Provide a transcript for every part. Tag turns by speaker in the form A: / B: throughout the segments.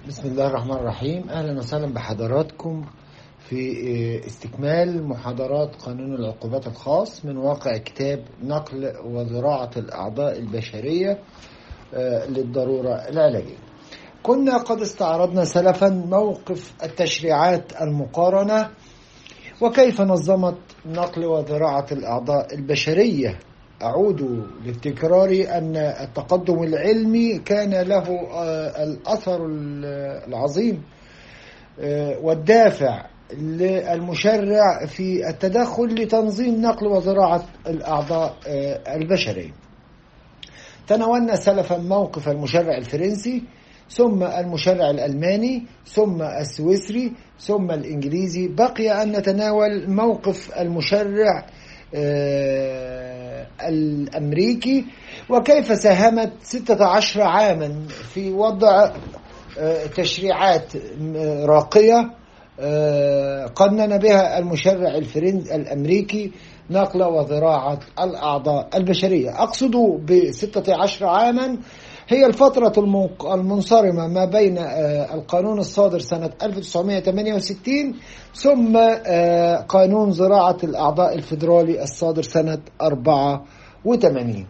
A: بسم الله الرحمن الرحيم اهلا وسهلا بحضراتكم في استكمال محاضرات قانون العقوبات الخاص من واقع كتاب نقل وزراعة الأعضاء البشرية للضرورة العلاجية كنا قد استعرضنا سلفا موقف التشريعات المقارنة وكيف نظمت نقل وزراعة الأعضاء البشرية أعود لافتكاري أن التقدم العلمي كان له الأثر العظيم والدافع للمشرع في التدخل لتنظيم نقل وزراعة الأعضاء البشرية تناولنا سلفا موقف المشرع الفرنسي ثم المشرع الألماني ثم السويسري ثم الإنجليزي بقي أن نتناول موقف المشرع الأمريكي وكيف ساهمت 16 عاما في وضع تشريعات راقية قنن بها المشرع الفرنسي الأمريكي نقل وزراعة الأعضاء البشرية أقصد ب 16 عاما هي الفترة المنصرمة ما بين القانون الصادر سنة 1968 ثم قانون زراعة الأعضاء الفيدرالي الصادر سنة 84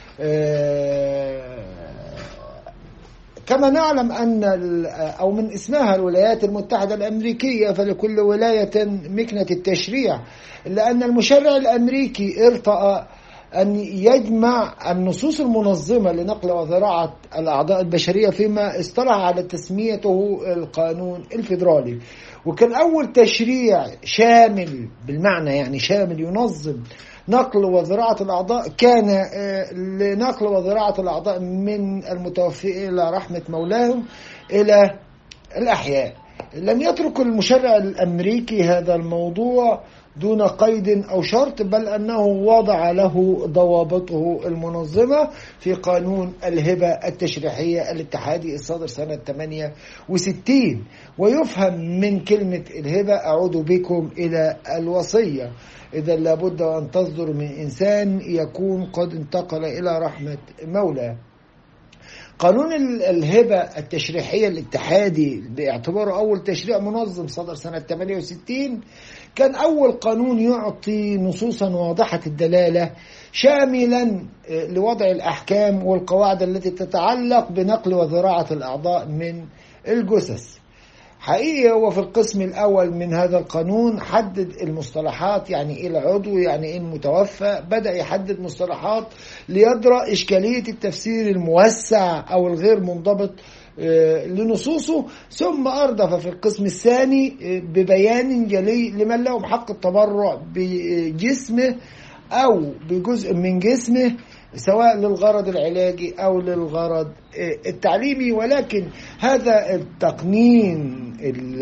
A: كما نعلم أن أو من اسمها الولايات المتحدة الأمريكية فلكل ولاية مكنة التشريع إلا أن المشرع الأمريكي ارتأى أن يجمع النصوص المنظمة لنقل وزراعة الأعضاء البشرية فيما اصطلح على تسميته القانون الفيدرالي وكان أول تشريع شامل بالمعنى يعني شامل ينظم نقل وزراعة الأعضاء كان لنقل وزراعة الأعضاء من المتوفي إلى رحمة مولاهم إلى الأحياء لم يترك المشرع الأمريكي هذا الموضوع دون قيد أو شرط بل أنه وضع له ضوابطه المنظمة في قانون الهبة التشريحية الاتحادي الصادر سنة 68 ويفهم من كلمة الهبة أعود بكم إلى الوصية إذا لابد أن تصدر من إنسان يكون قد انتقل إلى رحمة مولاه قانون الهبة التشريحية الاتحادي باعتباره أول تشريع منظم صدر سنة 68 كان أول قانون يعطي نصوصا واضحة الدلالة شاملا لوضع الأحكام والقواعد التي تتعلق بنقل وزراعة الأعضاء من الجثث حقيقي هو في القسم الأول من هذا القانون حدد المصطلحات يعني إيه العضو يعني إيه المتوفى بدأ يحدد مصطلحات ليدرأ إشكالية التفسير الموسع أو الغير منضبط لنصوصه ثم أردف في القسم الثاني ببيان جلي لمن لهم حق التبرع بجسمه أو بجزء من جسمه سواء للغرض العلاجي أو للغرض التعليمي ولكن هذا التقنين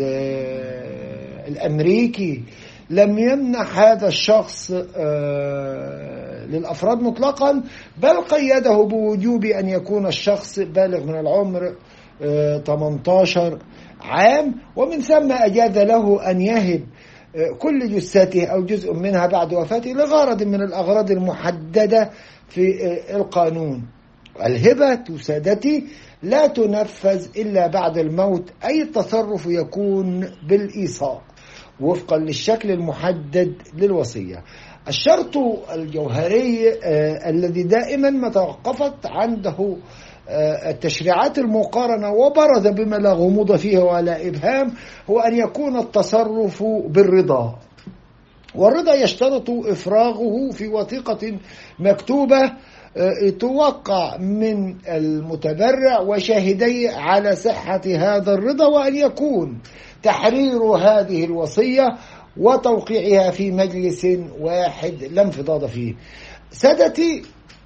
A: الأمريكي لم يمنح هذا الشخص للأفراد مطلقا بل قيده بوجوب أن يكون الشخص بالغ من العمر 18 عام ومن ثم أجاز له أن يهب كل جثته أو جزء منها بعد وفاته لغرض من الأغراض المحددة في القانون الهبة سادتي لا تنفذ إلا بعد الموت أي تصرف يكون بالإيصاء وفقا للشكل المحدد للوصية الشرط الجوهري الذي دائما ما توقفت عنده التشريعات المقارنة وبرز بما لا غموض فيه ولا إبهام هو أن يكون التصرف بالرضا والرضا يشترط إفراغه في وثيقة مكتوبة توقع من المتبرع وشاهدي على صحة هذا الرضا وأن يكون تحرير هذه الوصية وتوقيعها في مجلس واحد لا انفضاض فيه سادتي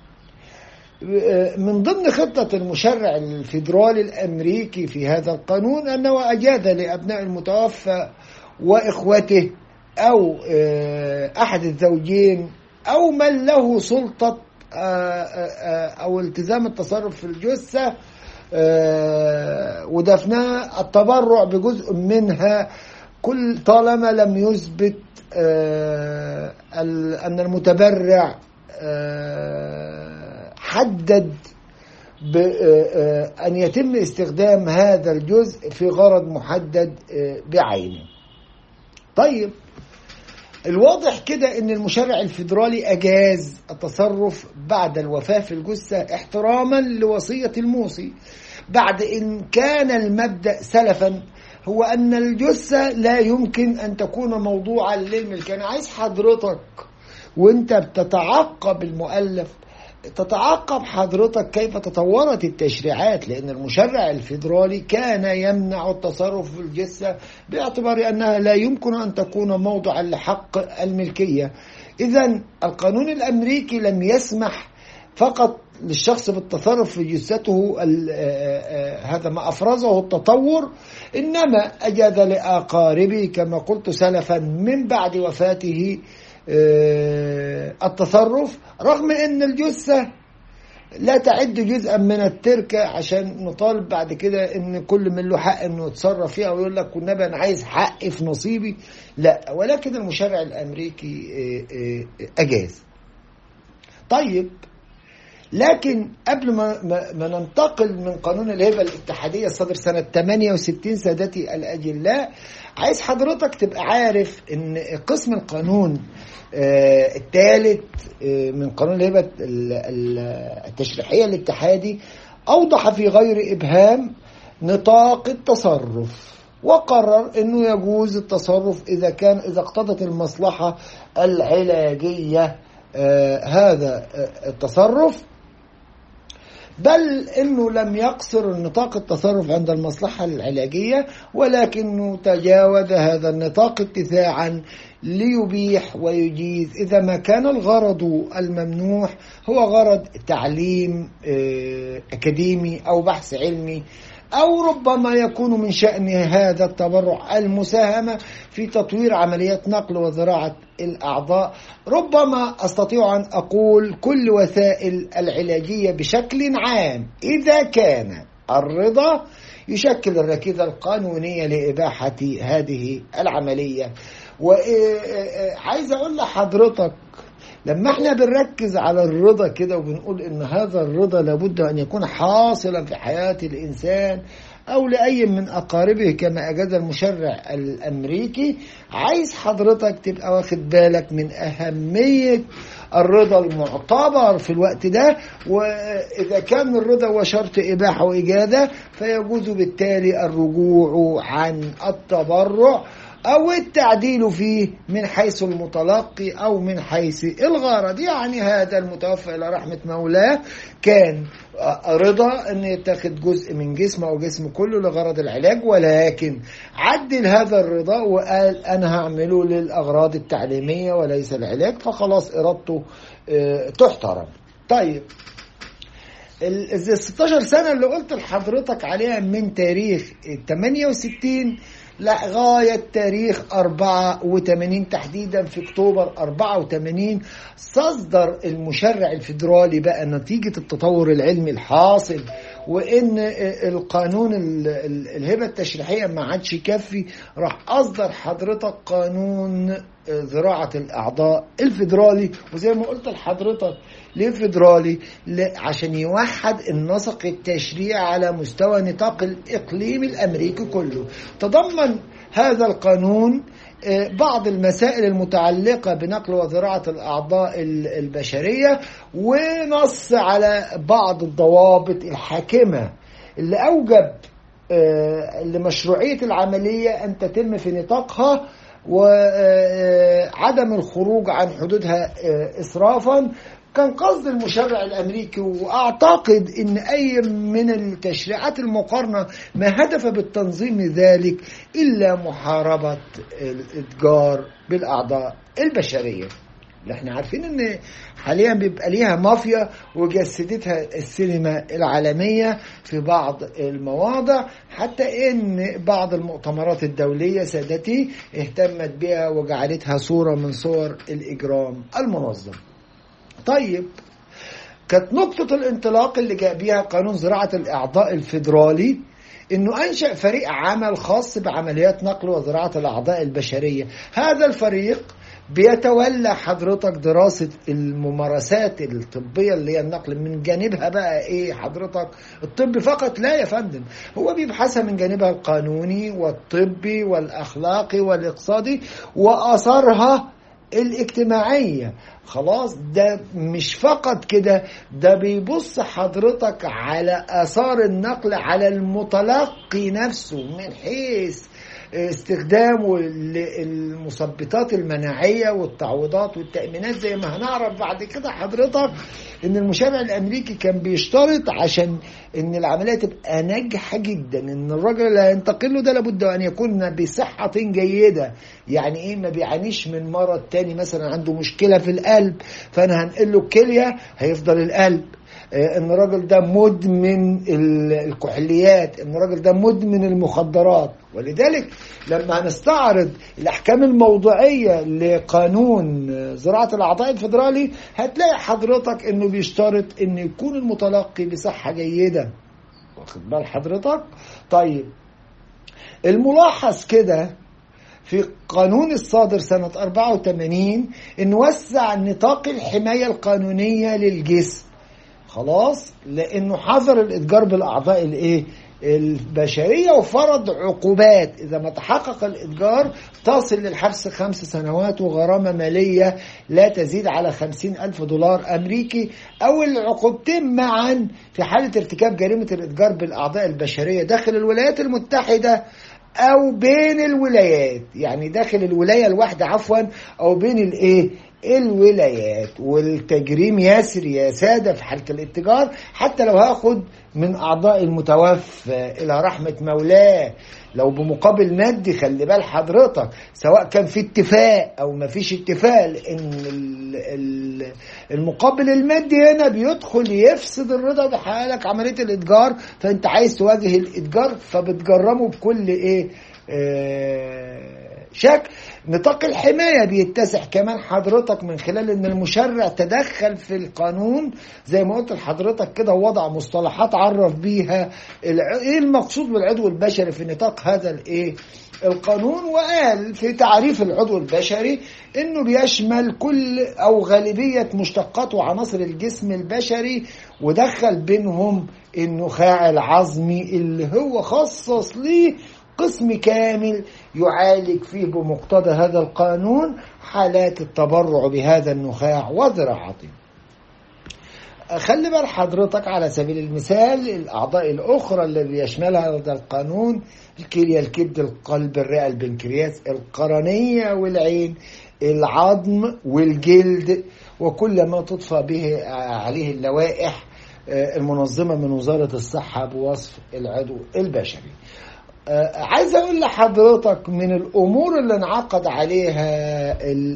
A: من ضمن خطة المشرع الفيدرالي الأمريكي في هذا القانون أنه أجاز لأبناء المتوفى وإخوته أو أحد الزوجين أو من له سلطة أو التزام التصرف في الجثة ودفنها التبرع بجزء منها كل طالما لم يثبت أن المتبرع حدد بأن يتم استخدام هذا الجزء في غرض محدد بعينه طيب الواضح كده ان المشرع الفيدرالي اجاز التصرف بعد الوفاه في الجثه احتراما لوصيه الموصي بعد ان كان المبدا سلفا هو ان الجثه لا يمكن ان تكون موضوعا للملك انا عايز حضرتك وانت بتتعقب المؤلف تتعقب حضرتك كيف تطورت التشريعات لأن المشرع الفيدرالي كان يمنع التصرف في الجثة باعتبار أنها لا يمكن أن تكون موضعا لحق الملكية إذا القانون الأمريكي لم يسمح فقط للشخص بالتصرف في جثته هذا ما أفرزه التطور إنما أجاز لأقاربه كما قلت سلفا من بعد وفاته التصرف رغم ان الجثة لا تعد جزءا من التركة عشان نطالب بعد كده ان كل من له حق انه يتصرف فيها ويقول لك والنبي انا عايز حقي في نصيبي لا ولكن المشرع الامريكي اجاز طيب لكن قبل ما, ما ننتقل من قانون الهبه الاتحاديه الصادر سنه 68 سادتي الاجلاء عايز حضرتك تبقى عارف ان قسم القانون الثالث من قانون الهبه التشريحيه الاتحادي اوضح في غير ابهام نطاق التصرف وقرر انه يجوز التصرف اذا كان اذا اقتضت المصلحه العلاجيه هذا التصرف بل انه لم يقصر النطاق التصرف عند المصلحه العلاجيه ولكنه تجاوز هذا النطاق اتساعا ليبيح ويجيز اذا ما كان الغرض الممنوح هو غرض تعليم اكاديمي او بحث علمي أو ربما يكون من شأن هذا التبرع المساهمة في تطوير عمليات نقل وزراعة الأعضاء ربما أستطيع أن أقول كل وسائل العلاجية بشكل عام إذا كان الرضا يشكل الركيزة القانونية لإباحة هذه العملية وعايز أقول لحضرتك لما احنا بنركز على الرضا كده وبنقول ان هذا الرضا لابد ان يكون حاصلا في حياة الانسان او لاي من اقاربه كما اجاز المشرع الامريكي عايز حضرتك تبقى واخد بالك من اهمية الرضا المعتبر في الوقت ده واذا كان الرضا هو شرط اباحة واجازة فيجوز بالتالي الرجوع عن التبرع أو التعديل فيه من حيث المتلقي أو من حيث الغرض يعني هذا المتوفى إلى رحمة مولاه كان رضا أن يتخذ جزء من جسمه أو جسم كله لغرض العلاج ولكن عدل هذا الرضا وقال أنا هعمله للأغراض التعليمية وليس العلاج فخلاص إرادته تحترم طيب ال 16 سنة اللي قلت لحضرتك عليها من تاريخ 68 لغاية تاريخ 84 تحديدا في اكتوبر 84 صدر المشرع الفيدرالي بقى نتيجة التطور العلمي الحاصل وان القانون الهبة التشريحية ما عادش يكفي راح اصدر حضرتك قانون زراعة الأعضاء الفيدرالي وزي ما قلت لحضرتك ليه فيدرالي؟ عشان يوحد النسق التشريعي على مستوى نطاق الإقليم الأمريكي كله تضمن هذا القانون بعض المسائل المتعلقة بنقل وزراعة الأعضاء البشرية ونص على بعض الضوابط الحاكمة اللي أوجب لمشروعية العملية أن تتم في نطاقها وعدم الخروج عن حدودها إسرافا كان قصد المشرع الامريكي واعتقد ان اي من التشريعات المقارنه ما هدف بالتنظيم ذلك الا محاربه الاتجار بالاعضاء البشريه اللي احنا عارفين ان حاليا بيبقى ليها مافيا وجسدتها السينما العالميه في بعض المواضع حتى ان بعض المؤتمرات الدوليه سادتي اهتمت بها وجعلتها صوره من صور الاجرام المنظم. طيب كانت نقطة الانطلاق اللي جاء بيها قانون زراعة الأعضاء الفيدرالي انه انشا فريق عمل خاص بعمليات نقل وزراعه الاعضاء البشريه هذا الفريق بيتولى حضرتك دراسة الممارسات الطبية اللي هي النقل من جانبها بقى ايه حضرتك الطب فقط لا يا فندم هو بيبحثها من جانبها القانوني والطبي والأخلاقي والاقتصادي وأثرها الاجتماعية خلاص ده مش فقط كده ده بيبص حضرتك على آثار النقل على المتلقي نفسه من حيث استخدامه للمثبطات المناعية والتعويضات والتأمينات زي ما هنعرف بعد كده حضرتك ان المشرع الامريكي كان بيشترط عشان ان العملية تبقى ناجحة جدا ان الراجل اللي هينتقل له ده لابد ان يكون بصحة جيدة يعني ايه ما بيعانيش من مرض تاني مثلا عنده مشكلة في القلب فانا هنقل له الكلية هيفضل القلب ان الراجل ده مدمن الكحوليات ان الراجل ده مدمن المخدرات ولذلك لما هنستعرض الاحكام الموضوعيه لقانون زراعه الاعضاء الفدرالي هتلاقي حضرتك انه بيشترط ان يكون المتلقي بصحه جيده واخد بال حضرتك طيب الملاحظ كده في قانون الصادر سنة 84 إن وسع نطاق الحماية القانونية للجسم خلاص لانه حظر الاتجار بالاعضاء الايه البشريه وفرض عقوبات اذا ما تحقق الاتجار تصل للحبس خمس سنوات وغرامه ماليه لا تزيد على خمسين الف دولار امريكي او العقوبتين معا في حاله ارتكاب جريمه الاتجار بالاعضاء البشريه داخل الولايات المتحده او بين الولايات يعني داخل الولايه الواحده عفوا او بين الايه الولايات والتجريم يسري يا ساده في حاله الاتجار حتى لو هاخد من اعضاء المتوفى الى رحمه مولاه لو بمقابل مادي خلي بال حضرتك سواء كان في اتفاق او ما فيش اتفاق لان المقابل المادي هنا بيدخل يفسد الرضا بيحقق لك عمليه الاتجار فانت عايز تواجه الاتجار فبتجرمه بكل ايه آه شكل نطاق الحماية بيتسع كمان حضرتك من خلال ان المشرع تدخل في القانون زي ما قلت لحضرتك كده وضع مصطلحات عرف بيها ايه المقصود بالعضو البشري في نطاق هذا الايه القانون وقال في تعريف العضو البشري انه بيشمل كل او غالبية مشتقات وعناصر الجسم البشري ودخل بينهم النخاع العظمي اللي هو خصص ليه قسم كامل يعالج فيه بمقتضى هذا القانون حالات التبرع بهذا النخاع وزراعته خلي بال حضرتك على سبيل المثال الأعضاء الأخرى الذي يشملها هذا القانون الكلية الكبد القلب الرئة البنكرياس القرنية والعين العظم والجلد وكل ما تضفى به عليه اللوائح المنظمة من وزارة الصحة بوصف العضو البشري عايز اقول لحضرتك من الامور اللي انعقد عليها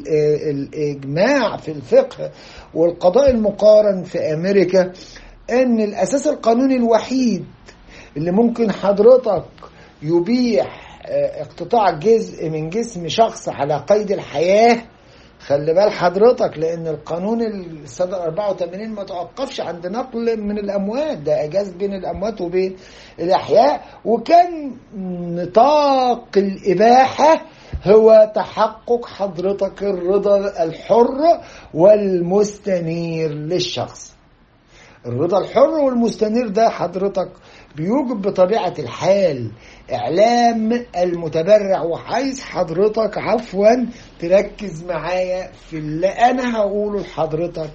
A: الاجماع في الفقه والقضاء المقارن في امريكا ان الاساس القانوني الوحيد اللي ممكن حضرتك يبيح اقتطاع جزء من جسم شخص على قيد الحياه خلي بال حضرتك لان القانون الصدر 84 ما توقفش عند نقل من الاموات ده اجاز بين الاموات وبين الاحياء وكان نطاق الاباحه هو تحقق حضرتك الرضا الحر والمستنير للشخص الرضا الحر والمستنير ده حضرتك بيوجب بطبيعة الحال إعلام المتبرع وعايز حضرتك عفوا تركز معايا في اللي أنا هقوله لحضرتك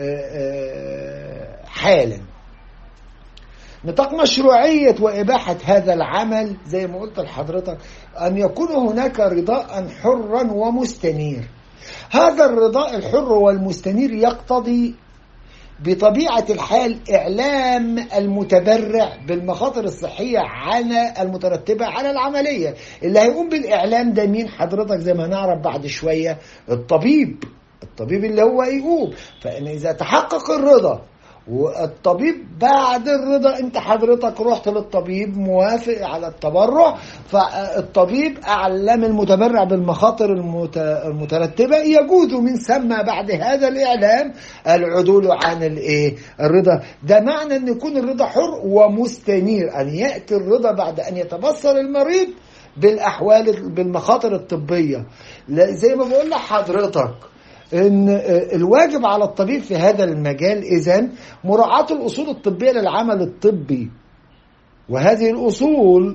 A: حالا نطاق مشروعية وإباحة هذا العمل زي ما قلت لحضرتك أن يكون هناك رضاء حرا ومستنير هذا الرضاء الحر والمستنير يقتضي بطبيعة الحال إعلام المتبرع بالمخاطر الصحية على المترتبة على العملية اللي هيقوم بالإعلام ده مين حضرتك زي ما نعرف بعد شوية الطبيب الطبيب اللي هو يقوم فإن إذا تحقق الرضا والطبيب بعد الرضا انت حضرتك رحت للطبيب موافق على التبرع فالطبيب اعلم المتبرع بالمخاطر المترتبه يجوز من ثم بعد هذا الاعلام العدول عن الايه الرضا ده معنى ان يكون الرضا حر ومستنير ان ياتي الرضا بعد ان يتبصر المريض بالاحوال بالمخاطر الطبيه زي ما بقول لحضرتك ان الواجب على الطبيب في هذا المجال اذا مراعاه الاصول الطبيه للعمل الطبي وهذه الاصول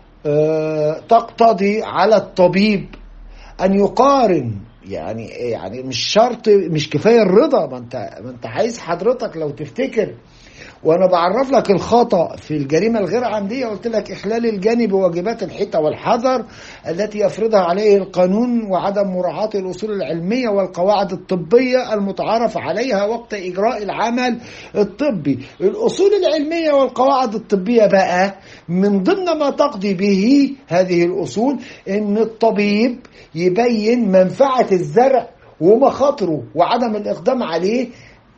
A: تقتضي على الطبيب ان يقارن يعني يعني مش شرط مش كفايه الرضا ما انت ما انت عايز حضرتك لو تفتكر وانا بعرف لك الخطا في الجريمه الغير عمديه قلت لك اخلال الجاني بواجبات الحيطه والحذر التي يفرضها عليه القانون وعدم مراعاه الاصول العلميه والقواعد الطبيه المتعارف عليها وقت اجراء العمل الطبي الاصول العلميه والقواعد الطبيه بقى من ضمن ما تقضي به هذه الاصول ان الطبيب يبين منفعه الزرع ومخاطره وعدم الاقدام عليه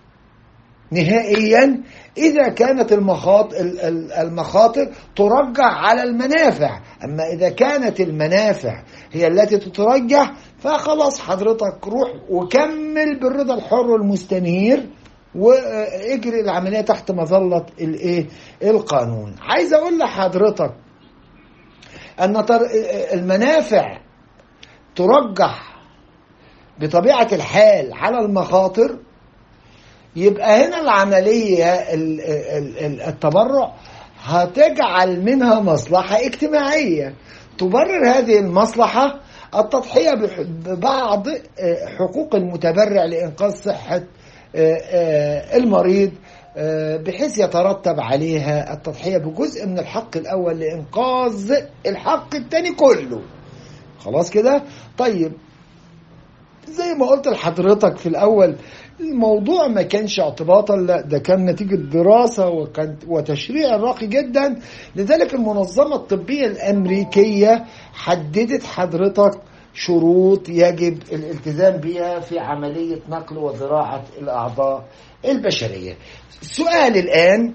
A: نهائيا إذا كانت المخاطر ترجح على المنافع أما إذا كانت المنافع هي التي تترجح فخلاص حضرتك روح وكمل بالرضا الحر المستنير واجري العملية تحت مظلة الايه القانون عايز اقول لحضرتك ان المنافع ترجح بطبيعة الحال على المخاطر يبقى هنا العملية التبرع هتجعل منها مصلحة اجتماعية تبرر هذه المصلحة التضحية ببعض حقوق المتبرع لإنقاذ صحة المريض بحيث يترتب عليها التضحية بجزء من الحق الأول لإنقاذ الحق الثاني كله خلاص كده طيب زي ما قلت لحضرتك في الأول الموضوع ما كانش اعتباطا لا ده كان نتيجة دراسة وكان وتشريع راقي جدا لذلك المنظمة الطبية الأمريكية حددت حضرتك شروط يجب الالتزام بها في عملية نقل وزراعة الأعضاء البشرية السؤال الآن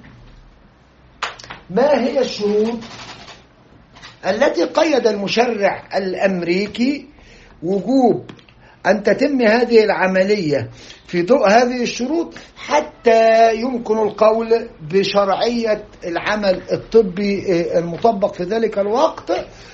A: ما هي الشروط التي قيد المشرع الأمريكي وجوب أن تتم هذه العملية في ضوء هذه الشروط حتى يمكن القول بشرعية العمل الطبي المطبق في ذلك الوقت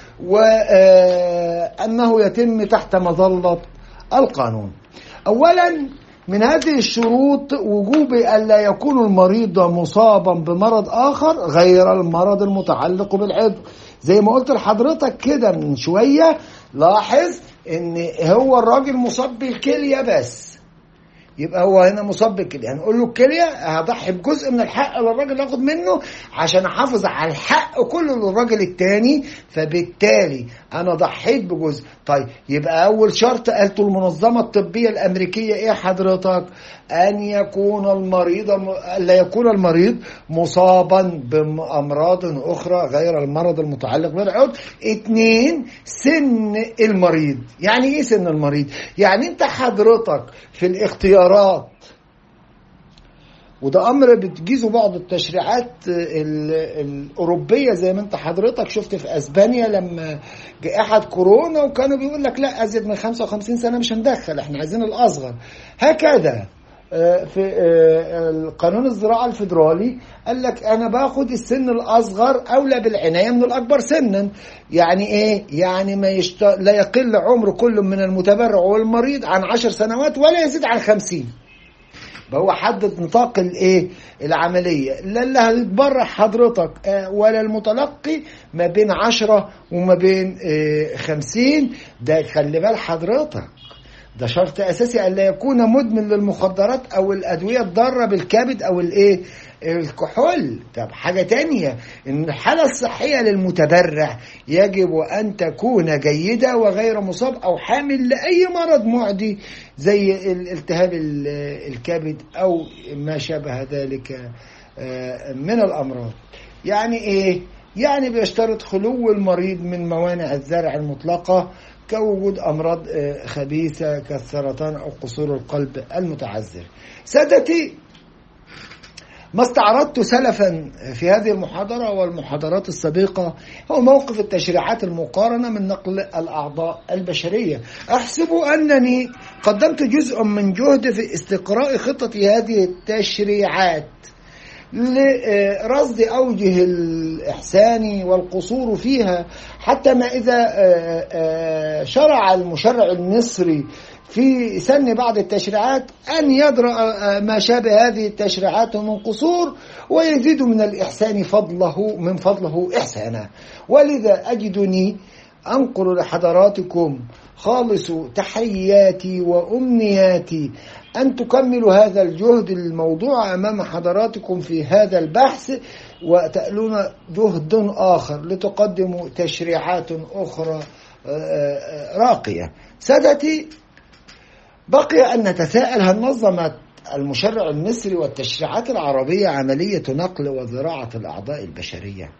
A: وأنه يتم تحت مظلة القانون أولا من هذه الشروط وجوب ألا يكون المريض مصابا بمرض آخر غير المرض المتعلق بالعضو زي ما قلت لحضرتك كده من شوية لاحظ ان هو الراجل مصاب بالكليه بس يبقى هو هنا مصاب بالكليه هنقول له الكليه هضحي بجزء من الحق اللي الراجل ياخد منه عشان احافظ على الحق كله للراجل التاني فبالتالي انا ضحيت بجزء طيب يبقى اول شرط قالته المنظمه الطبيه الامريكيه ايه حضرتك ان يكون المريض لا يكون المريض مصابا بامراض اخرى غير المرض المتعلق بالعضو اتنين سن المريض يعني ايه سن المريض يعني انت حضرتك في الاختيارات وده امر بتجيزه بعض التشريعات الاوروبيه زي ما انت حضرتك شفت في اسبانيا لما جائحه كورونا وكانوا بيقول لك لا ازيد من 55 سنه مش هندخل احنا عايزين الاصغر هكذا في القانون الزراعة الفيدرالي قال لك أنا باخد السن الأصغر أولى بالعناية من الأكبر سنا يعني إيه؟ يعني ما يشت... لا يقل عمر كل من المتبرع والمريض عن عشر سنوات ولا يزيد عن خمسين هو حدد نطاق الايه العمليه لا اللي هيتبرع حضرتك ولا المتلقي ما بين عشرة وما بين خمسين ده خلي بال حضرتك ده شرط اساسي الا يكون مدمن للمخدرات او الادويه الضاره بالكبد او الايه الكحول طب حاجة تانية ان الحالة الصحية للمتبرع يجب ان تكون جيدة وغير مصاب او حامل لاي مرض معدي زي التهاب الكبد او ما شابه ذلك من الامراض يعني ايه يعني بيشترط خلو المريض من موانع الزرع المطلقة كوجود أمراض خبيثة كالسرطان أو قصور القلب المتعذر سادتي ما استعرضت سلفا في هذه المحاضرة والمحاضرات السابقة هو موقف التشريعات المقارنة من نقل الأعضاء البشرية أحسب أنني قدمت جزء من جهد في استقراء خطة هذه التشريعات لرصد أوجه الإحسان والقصور فيها حتى ما إذا شرع المشرع المصري في سن بعض التشريعات أن يدرأ ما شابه هذه التشريعات من قصور ويزيد من الإحسان فضله من فضله إحسانا ولذا أجدني أنقل لحضراتكم خالص تحياتي وأمنياتي أن تكملوا هذا الجهد الموضوع أمام حضراتكم في هذا البحث وتألون جهد آخر لتقدموا تشريعات أخرى راقية سادتي بقي أن نتساءل هل نظمت المشرع المصري والتشريعات العربية عملية نقل وزراعة الأعضاء البشرية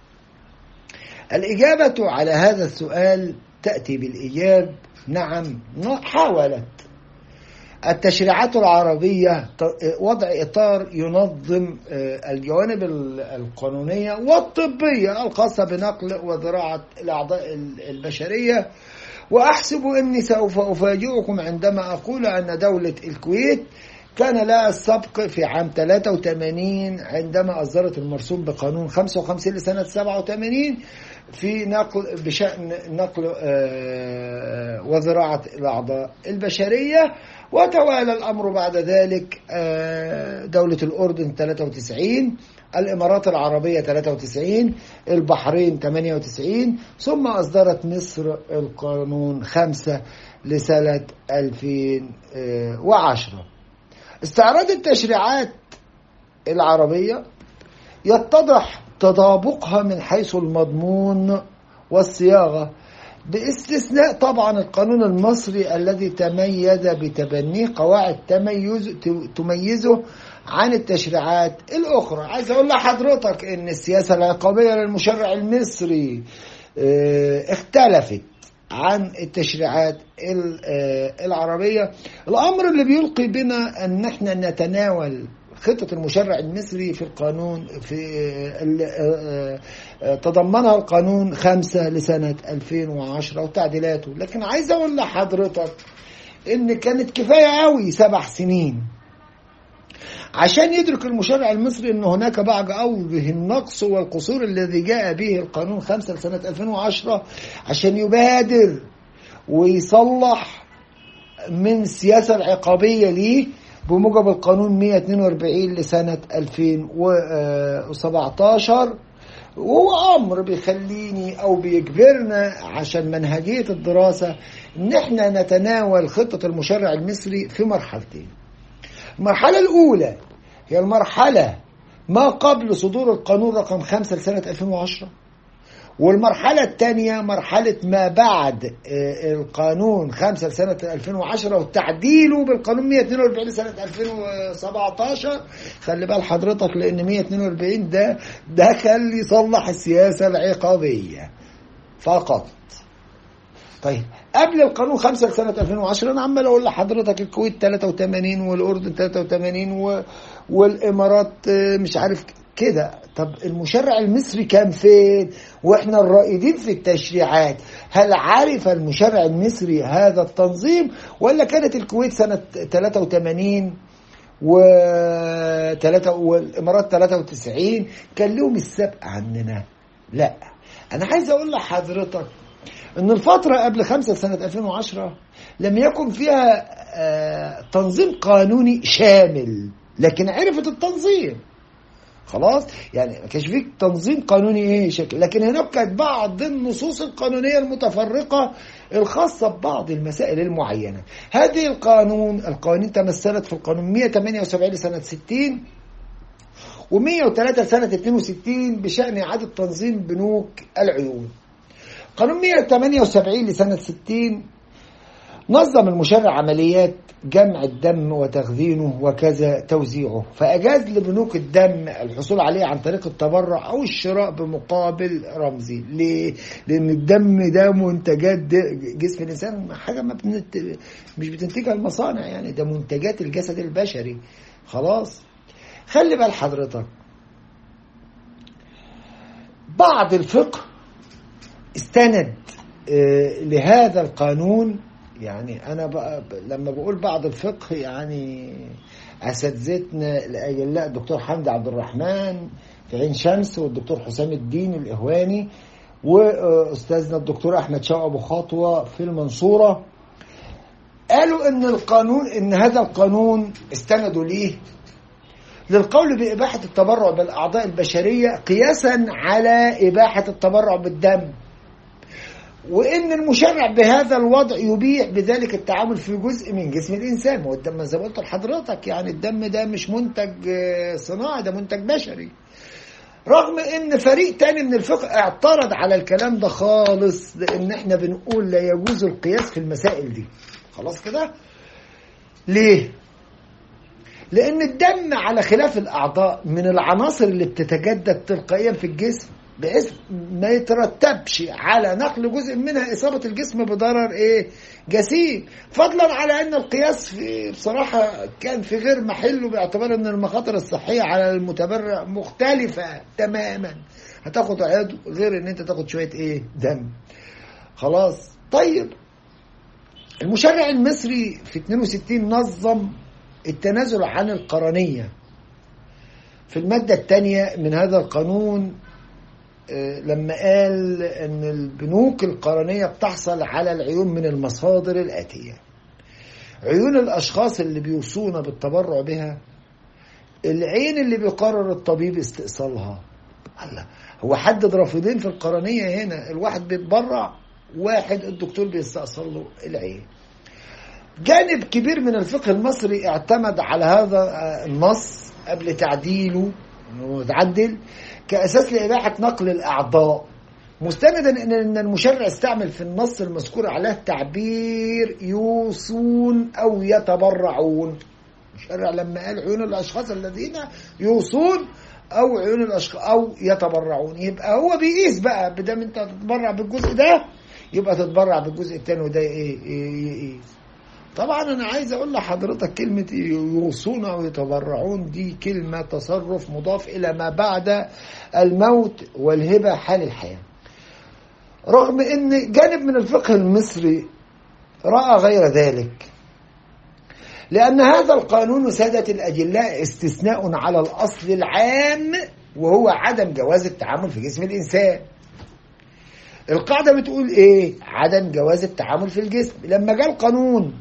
A: الإجابة على هذا السؤال تأتي بالإجاب نعم حاولت التشريعات العربية وضع إطار ينظم الجوانب القانونية والطبية الخاصة بنقل وزراعة الأعضاء البشرية وأحسب أني سوف أفاجئكم عندما أقول أن دولة الكويت كان لها السبق في عام 83 عندما أصدرت المرسوم بقانون 55 لسنة 87 في نقل بشأن نقل وزراعة الأعضاء البشرية وتوالى الأمر بعد ذلك دولة الأردن 93 الإمارات العربية 93 البحرين 98 ثم أصدرت مصر القانون 5 لسنة 2010 استعراض التشريعات العربية يتضح تطابقها من حيث المضمون والصياغة باستثناء طبعا القانون المصري الذي تميز بتبنيه قواعد تميز تميزه عن التشريعات الأخرى عايز أقول لحضرتك إن السياسة العقابية للمشرع المصري اختلفت عن التشريعات العربية الأمر اللي بيلقي بنا أن احنا نتناول خطة المشرع المصري في القانون في تضمنها القانون خمسة لسنة 2010 وتعديلاته لكن عايز أقول لحضرتك إن كانت كفاية قوي سبع سنين عشان يدرك المشرع المصري أن هناك بعض أوجه النقص والقصور الذي جاء به القانون خمسة لسنة 2010 عشان يبادر ويصلح من السياسة العقابية ليه بموجب القانون 142 لسنة 2017 وهو أمر بيخليني أو بيجبرنا عشان منهجية الدراسة إن احنا نتناول خطة المشرع المصري في مرحلتين المرحلة الأولى هي المرحلة ما قبل صدور القانون رقم 5 لسنة 2010 والمرحلة الثانية مرحلة ما بعد القانون 5 لسنة 2010 وتعديله بالقانون 142 لسنة 2017 خلي بال حضرتك لأن 142 ده دخل يصلح السياسة العقابية فقط طيب قبل القانون 5 لسنة 2010 أنا عمال أقول لحضرتك الكويت 83 والأردن 83 و... والإمارات مش عارف كده طب المشرع المصري كان فين واحنا الرائدين في التشريعات هل عرف المشرع المصري هذا التنظيم ولا كانت الكويت سنة 83 و والامارات 93 كان لهم السبق عننا لا انا عايز اقول لحضرتك ان الفترة قبل 5 سنة 2010 لم يكن فيها تنظيم قانوني شامل لكن عرفت التنظيم خلاص يعني ما كانش فيه تنظيم قانوني ايه شكل لكن هناك كانت بعض النصوص القانونيه المتفرقه الخاصه ببعض المسائل المعينه هذه القانون القوانين تمثلت في القانون 178 لسنه 60 و103 سنه 62 بشان اعاده تنظيم بنوك العيون قانون 178 لسنه 60 نظم المشرع عمليات جمع الدم وتخزينه وكذا توزيعه فأجاز لبنوك الدم الحصول عليه عن طريق التبرع أو الشراء بمقابل رمزي ليه؟ لأن الدم ده منتجات جسم الإنسان حاجة ما بنت... مش بتنتجها المصانع يعني ده منتجات الجسد البشري خلاص خلي بال حضرتك بعض الفقه استند لهذا القانون يعني انا بقى لما بقول بعض الفقه يعني اساتذتنا الاجلاء الدكتور حمدي عبد الرحمن في عين شمس والدكتور حسام الدين الاهواني واستاذنا الدكتور احمد شوقي ابو خطوه في المنصوره قالوا ان القانون ان هذا القانون استندوا ليه للقول بإباحة التبرع بالأعضاء البشرية قياسا على إباحة التبرع بالدم وإن المشرع بهذا الوضع يبيح بذلك التعامل في جزء من جسم الإنسان والدم زي ما قلت لحضرتك يعني الدم ده مش منتج صناعي ده منتج بشري رغم ان فريق تاني من الفقه اعترض على الكلام ده خالص لان احنا بنقول لا يجوز القياس في المسائل دي خلاص كده ليه لان الدم على خلاف الاعضاء من العناصر اللي بتتجدد تلقائيا في الجسم بحيث ما يترتبش على نقل جزء منها اصابه الجسم بضرر ايه جسيم فضلا على ان القياس في بصراحه كان في غير محله باعتبار ان المخاطر الصحيه على المتبرع مختلفه تماما هتاخد عضو غير ان انت تاخد شويه ايه دم خلاص طيب المشرع المصري في 62 نظم التنازل عن القرنية في المادة الثانية من هذا القانون لما قال أن البنوك القرنية بتحصل على العيون من المصادر الآتية عيون الأشخاص اللي بيوصون بالتبرع بها العين اللي بيقرر الطبيب استئصالها الله هو حدد رافضين في القرنية هنا الواحد بيتبرع واحد الدكتور بيستأصل له العين جانب كبير من الفقه المصري اعتمد على هذا النص قبل تعديله وتعدل كأساس لإباحة نقل الأعضاء مستندا ان المشرع استعمل في النص المذكور عليه تعبير يوصون او يتبرعون المشرع لما قال عيون الاشخاص الذين يوصون او عيون الاشخاص او يتبرعون يبقى هو بيقيس بقى بدل انت تتبرع بالجزء ده يبقى تتبرع بالجزء الثاني وده ايه يقيس طبعا انا عايز اقول لحضرتك كلمه يوصون او يتبرعون دي كلمه تصرف مضاف الى ما بعد الموت والهبه حال الحياه رغم ان جانب من الفقه المصري راى غير ذلك لان هذا القانون ساده الاجلاء استثناء على الاصل العام وهو عدم جواز التعامل في جسم الانسان القاعده بتقول ايه عدم جواز التعامل في الجسم لما جاء القانون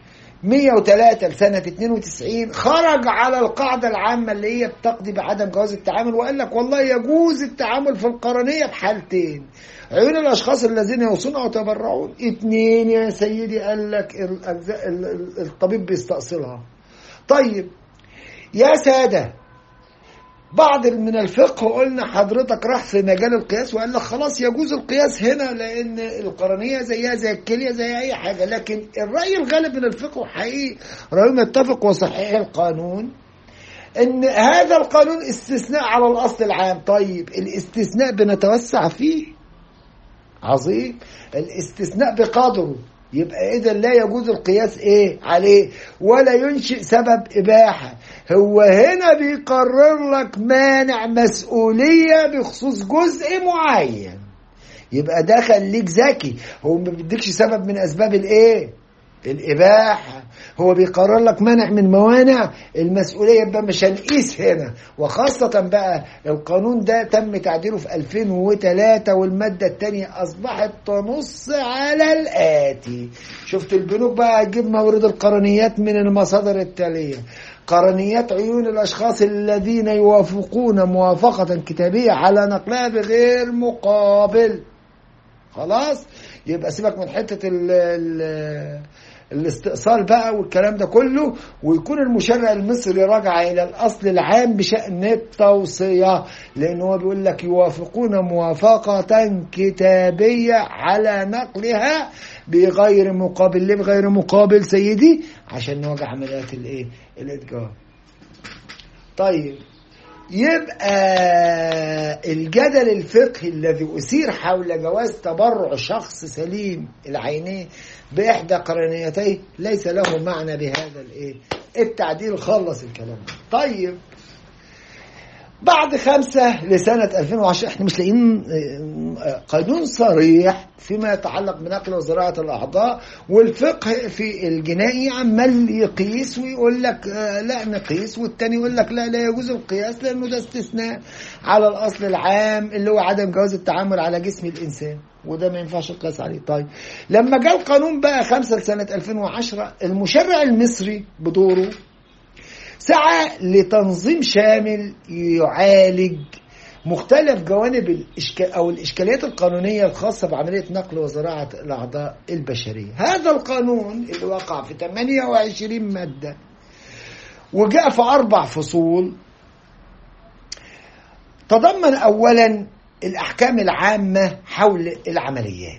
A: 103 لسنة 92 خرج على القاعدة العامة اللي هي بتقضي بعدم جواز التعامل وقال لك والله يجوز التعامل في القرنية بحالتين عيون الأشخاص الذين يوصون أو يتبرعون اتنين يا سيدي قال لك الأجزاء الطبيب بيستأصلها طيب يا سادة بعض من الفقه قلنا حضرتك راح في مجال القياس وقال لك خلاص يجوز القياس هنا لان القرنيه زيها زي الكليه زي اي حاجه لكن الراي الغالب من الفقه حقيقي راي متفق وصحيح القانون ان هذا القانون استثناء على الاصل العام طيب الاستثناء بنتوسع فيه عظيم الاستثناء بقدره يبقى اذا لا يجوز القياس ايه عليه ولا ينشئ سبب اباحه هو هنا بيقرر لك مانع مسؤوليه بخصوص جزء معين يبقى ده خليك ذكي هو ما بيديكش سبب من اسباب الايه الإباحة هو بيقرر لك منع من موانع المسؤولية يبقى مش هنقيس هنا وخاصة بقى القانون ده تم تعديله في 2003 والمادة الثانية أصبحت تنص على الآتي شفت البنوك بقى هتجيب مورد القرنيات من المصادر التالية قرنيات عيون الأشخاص الذين يوافقون موافقة كتابية على نقلها بغير مقابل خلاص يبقى سيبك من حتة ال ال الاستئصال بقى والكلام ده كله ويكون المشرع المصري راجع الى الاصل العام بشان التوصيه لان هو بيقول لك يوافقون موافقه كتابيه على نقلها بغير مقابل ليه بغير مقابل سيدي عشان نواجه عمليات الايه الاتجار طيب يبقى الجدل الفقهي الذي أثير حول جواز تبرع شخص سليم العينين بإحدى قرنيتيه ليس له معنى بهذا الإيه؟ التعديل خلص الكلام ده. طيب بعد خمسة لسنة 2010 احنا مش لاقيين قانون صريح فيما يتعلق بنقل وزراعة الأعضاء والفقه في الجنائي عمال يقيس ويقول لك لا نقيس والتاني يقول لك لا لا يجوز القياس لأنه ده استثناء على الأصل العام اللي هو عدم جواز التعامل على جسم الإنسان وده ما ينفعش القياس عليه طيب لما جاء القانون بقى خمسة لسنة 2010 المشرع المصري بدوره سعى لتنظيم شامل يعالج مختلف جوانب الإشكال أو الإشكاليات القانونية الخاصة بعملية نقل وزراعة الأعضاء البشرية هذا القانون اللي وقع في 28 مادة وجاء في أربع فصول تضمن أولا الأحكام العامة حول العمليات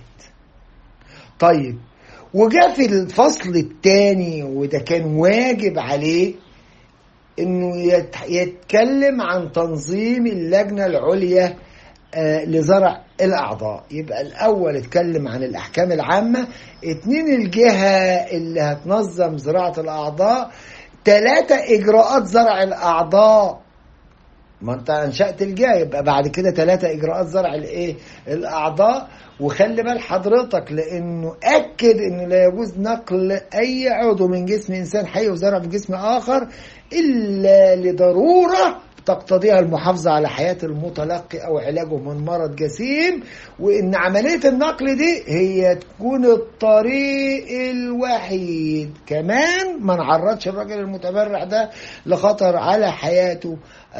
A: طيب وجاء في الفصل الثاني وده كان واجب عليه انه يتكلم عن تنظيم اللجنه العليا لزرع الاعضاء يبقى الاول اتكلم عن الاحكام العامه اتنين الجهه اللي هتنظم زراعه الاعضاء ثلاثه اجراءات زرع الاعضاء ما انت انشات الجهه يبقى بعد كده ثلاثه اجراءات زرع الايه الاعضاء وخلي بال حضرتك لانه اكد انه لا يجوز نقل اي عضو من جسم انسان حي وزرع في جسم اخر الا لضروره تقتضيها المحافظة على حياة المتلقي أو علاجه من مرض جسيم وإن عملية النقل دي هي تكون الطريق الوحيد كمان ما نعرضش الراجل المتبرع ده لخطر على حياته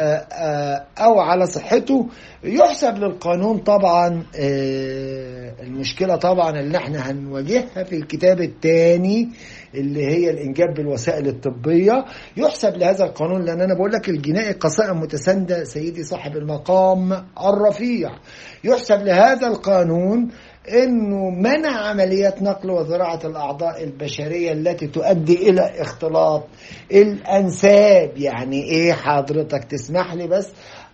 A: أو على صحته يحسب للقانون طبعا المشكلة طبعا اللي احنا هنواجهها في الكتاب الثاني اللي هي الانجاب بالوسائل الطبيه يحسب لهذا القانون لان انا بقول لك الجنائي قصائم متسانده سيدي صاحب المقام الرفيع يحسب لهذا القانون انه منع عمليات نقل وزراعه الاعضاء البشريه التي تؤدي الى اختلاط الانساب يعني ايه حضرتك تسمح لي بس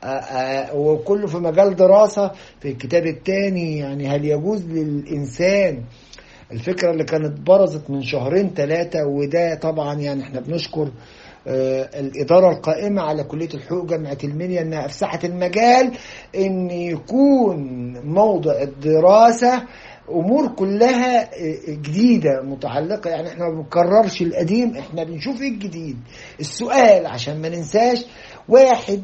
A: وكله في مجال دراسه في الكتاب الثاني يعني هل يجوز للانسان الفكرة اللي كانت برزت من شهرين ثلاثة وده طبعا يعني احنا بنشكر آه الإدارة القائمة على كلية الحقوق جامعة المنيا إنها أفسحت المجال إن يكون موضع الدراسة أمور كلها جديدة متعلقة يعني احنا ما بنكررش القديم احنا بنشوف ايه الجديد السؤال عشان ما ننساش واحد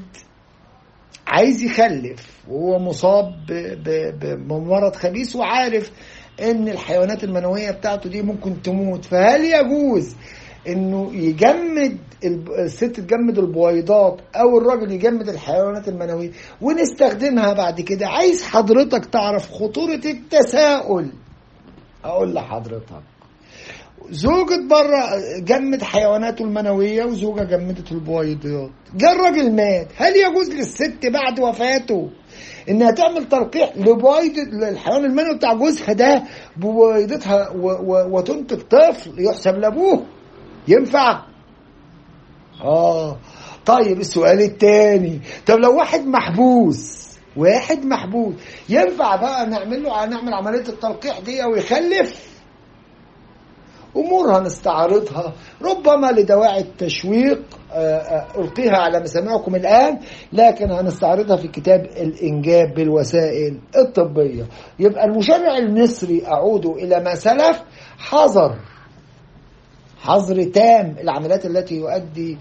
A: عايز يخلف وهو مصاب بمرض خبيث وعارف ان الحيوانات المنويه بتاعته دي ممكن تموت فهل يجوز انه يجمد الست تجمد البويضات او الراجل يجمد الحيوانات المنويه ونستخدمها بعد كده عايز حضرتك تعرف خطوره التساؤل اقول لحضرتك زوجة بره جمد حيواناته المنوية وزوجة جمدت البويضات جه الراجل مات هل يجوز للست بعد وفاته انها تعمل تلقيح لبويضة الحيوان المنوي بتاع جوزها ده ببويضتها وتنتج طفل يحسب لابوه ينفع اه طيب السؤال الثاني طب لو واحد محبوس واحد محبوس ينفع بقى نعمل له نعمل عمليه التلقيح دي او يخلف امور هنستعرضها ربما لدواعي التشويق القيها على مسامعكم الان لكن هنستعرضها في كتاب الانجاب بالوسائل الطبيه يبقى المشرع المصري اعود الى ما سلف حظر حظر تام العمليات التي يؤدي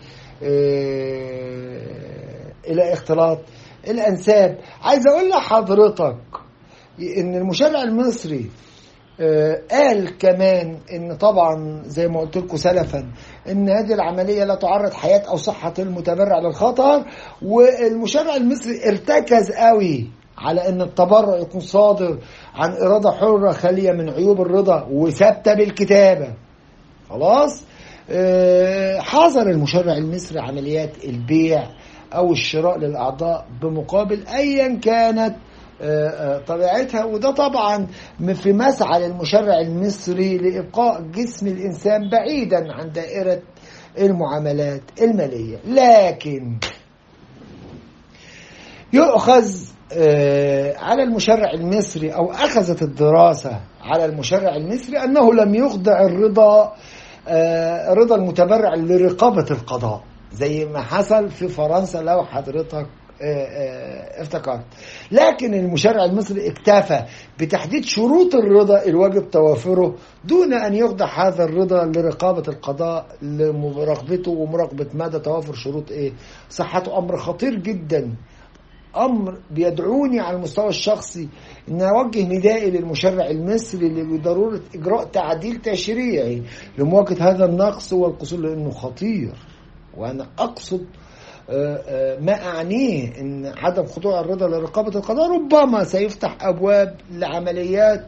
A: الى اختلاط الانساب عايز اقول لحضرتك ان المشرع المصري قال كمان ان طبعا زي ما قلت لكم سلفا ان هذه العمليه لا تعرض حياه او صحه المتبرع للخطر والمشرع المصري ارتكز قوي على ان التبرع يكون صادر عن اراده حره خاليه من عيوب الرضا وثابته بالكتابه خلاص حظر المشرع المصري عمليات البيع او الشراء للاعضاء بمقابل ايا كانت طبيعتها وده طبعا في مسعى للمشرع المصري لإبقاء جسم الإنسان بعيدا عن دائرة المعاملات المالية لكن يؤخذ على المشرع المصري أو أخذت الدراسة على المشرع المصري أنه لم يخضع الرضا رضا المتبرع لرقابة القضاء زي ما حصل في فرنسا لو حضرتك افتكرت لكن المشرع المصري اكتفى بتحديد شروط الرضا الواجب توافره دون أن يخضع هذا الرضا لرقابة القضاء لمراقبته ومراقبة مدى توافر شروط إيه صحته أمر خطير جدا امر بيدعوني على المستوى الشخصي ان اوجه ندائي للمشرع المصري بضروره اجراء تعديل تشريعي لمواجهه هذا النقص والقصور لانه خطير وانا اقصد ما اعنيه ان عدم خضوع الرضا لرقابه القضاء ربما سيفتح ابواب لعمليات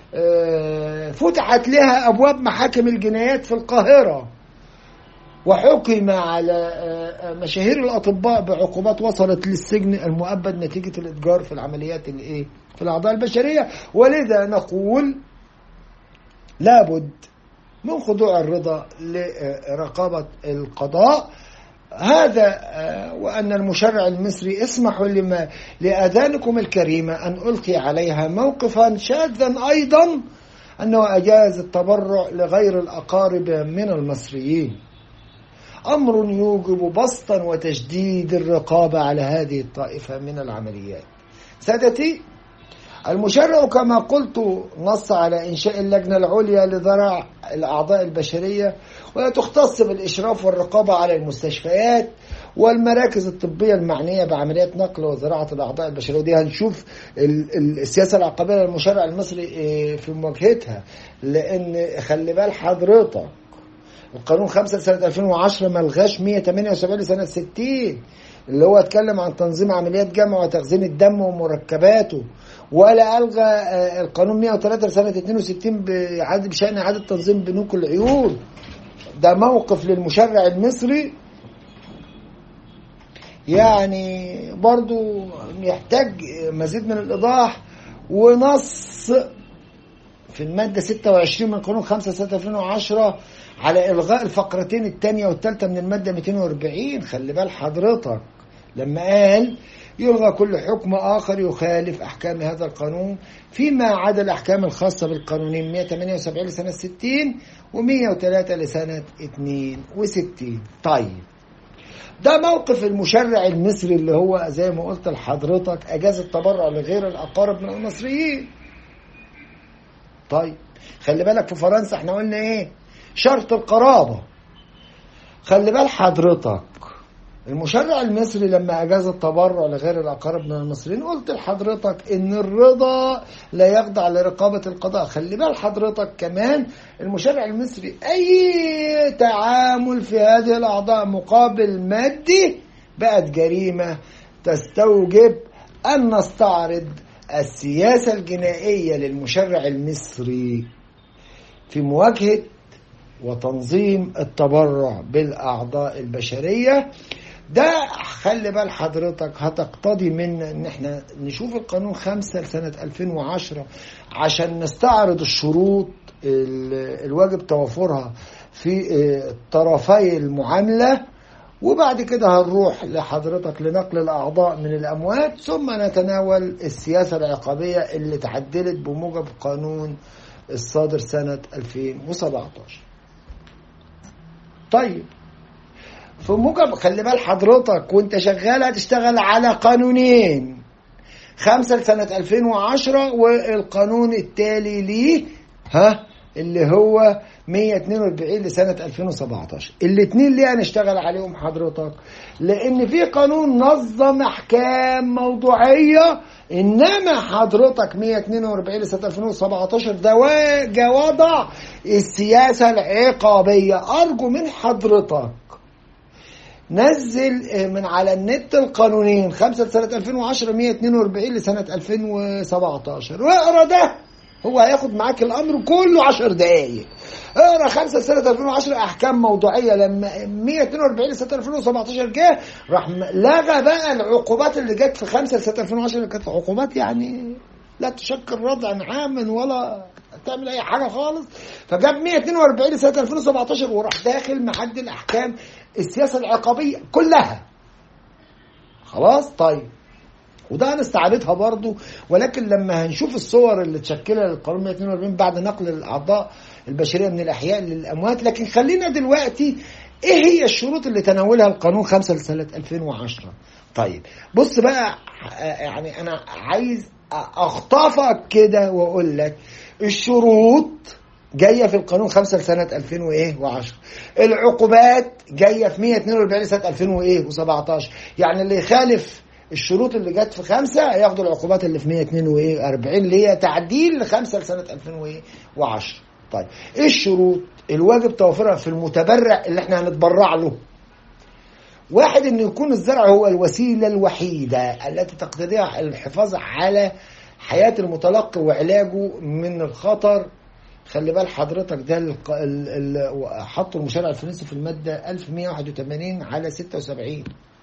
A: فتحت لها ابواب محاكم الجنايات في القاهره وحكم على مشاهير الاطباء بعقوبات وصلت للسجن المؤبد نتيجه الاتجار في العمليات الايه في الاعضاء البشريه ولذا نقول لابد من خضوع الرضا لرقابه القضاء هذا وأن المشرع المصري اسمحوا لما لأذانكم الكريمة أن ألقي عليها موقفا شاذا أيضا أنه أجاز التبرع لغير الأقارب من المصريين أمر يوجب بسطا وتشديد الرقابة على هذه الطائفة من العمليات سادتي المشرع كما قلت نص على إنشاء اللجنة العليا لذراع الأعضاء البشرية وهي تختص بالإشراف والرقابة على المستشفيات والمراكز الطبية المعنية بعمليات نقل وزراعة الأعضاء البشرية ودي هنشوف السياسة العقابية للمشرع المصري في مواجهتها لأن خلي بال حضرتك القانون 5 سنة 2010 ما لغاش 178 لسنة 60 اللي هو اتكلم عن تنظيم عمليات جمع وتخزين الدم ومركباته ولا الغى القانون 103 لسنه 62 بعد بشان اعاده تنظيم بنوك العيون ده موقف للمشرع المصري يعني برضو يحتاج مزيد من الايضاح ونص في المادة 26 من قانون 5 سنة 2010 على إلغاء الفقرتين الثانية والثالثة من المادة 240 خلي بال حضرتك لما قال يلغى كل حكم آخر يخالف أحكام هذا القانون فيما عدا الأحكام الخاصة بالقانونين 178 لسنة 60 و103 لسنة 62 طيب ده موقف المشرع المصري اللي هو زي ما قلت لحضرتك أجاز التبرع لغير الأقارب من المصريين طيب خلي بالك في فرنسا احنا قلنا ايه شرط القرابة خلي بال حضرتك المشرع المصري لما اجاز التبرع لغير الاقارب من المصريين قلت لحضرتك ان الرضا لا يخضع لرقابه القضاء خلي بال حضرتك كمان المشرع المصري اي تعامل في هذه الاعضاء مقابل مادي بقت جريمه تستوجب ان نستعرض السياسه الجنائيه للمشرع المصري في مواجهه وتنظيم التبرع بالاعضاء البشريه ده خلي بال حضرتك هتقتضي منا ان احنا نشوف القانون خمسة لسنة 2010 عشان نستعرض الشروط الواجب توافرها في طرفي المعاملة وبعد كده هنروح لحضرتك لنقل الأعضاء من الأموات ثم نتناول السياسة العقابية اللي تعدلت بموجب قانون الصادر سنة 2017 طيب في موجب خلي بال حضرتك وانت شغال هتشتغل على قانونين خمسة لسنة 2010 والقانون التالي ليه ها اللي هو 142 لسنة 2017 الاثنين ليه هنشتغل عليهم حضرتك لان في قانون نظم احكام موضوعية انما حضرتك 142 لسنة 2017 ده وضع السياسة العقابية ارجو من حضرتك نزل من على النت القانونين 5 سنة 2010 142 لسنة 2017 واقرا ده هو هياخد معاك الامر كله 10 دقايق اقرا 5 سنة 2010 احكام موضوعية لما 142 لسنة 2017 جه راح لغى بقى العقوبات اللي جت في 5 سنة 2010 اللي كانت عقوبات يعني لا تشكل ردعا عاما ولا تعمل اي حاجه خالص فجاب 142 لسنه 2017 وراح داخل محد الاحكام السياسه العقابيه كلها خلاص طيب وده هنستعرضها برضو ولكن لما هنشوف الصور اللي تشكلها للقانون 142 بعد نقل الاعضاء البشريه من الاحياء للاموات لكن خلينا دلوقتي ايه هي الشروط اللي تناولها القانون 5 لسنه 2010 طيب بص بقى يعني انا عايز اخطفك كده واقول لك الشروط جايه في القانون 5 لسنه 2010 العقوبات جايه في 142 لسنه 2017 يعني اللي يخالف الشروط اللي جت في خمسة هياخدوا العقوبات اللي في 142 اللي هي تعديل لخمسة لسنة 2010 طيب ايه الشروط الواجب توفيرها في المتبرع اللي احنا هنتبرع له واحد ان يكون الزرع هو الوسيلة الوحيدة التي تقتضيها الحفاظ على حياة المتلقي وعلاجه من الخطر خلي بال حضرتك ده اللي حطوا المشرع الفرنسي في المادة 1181 على 76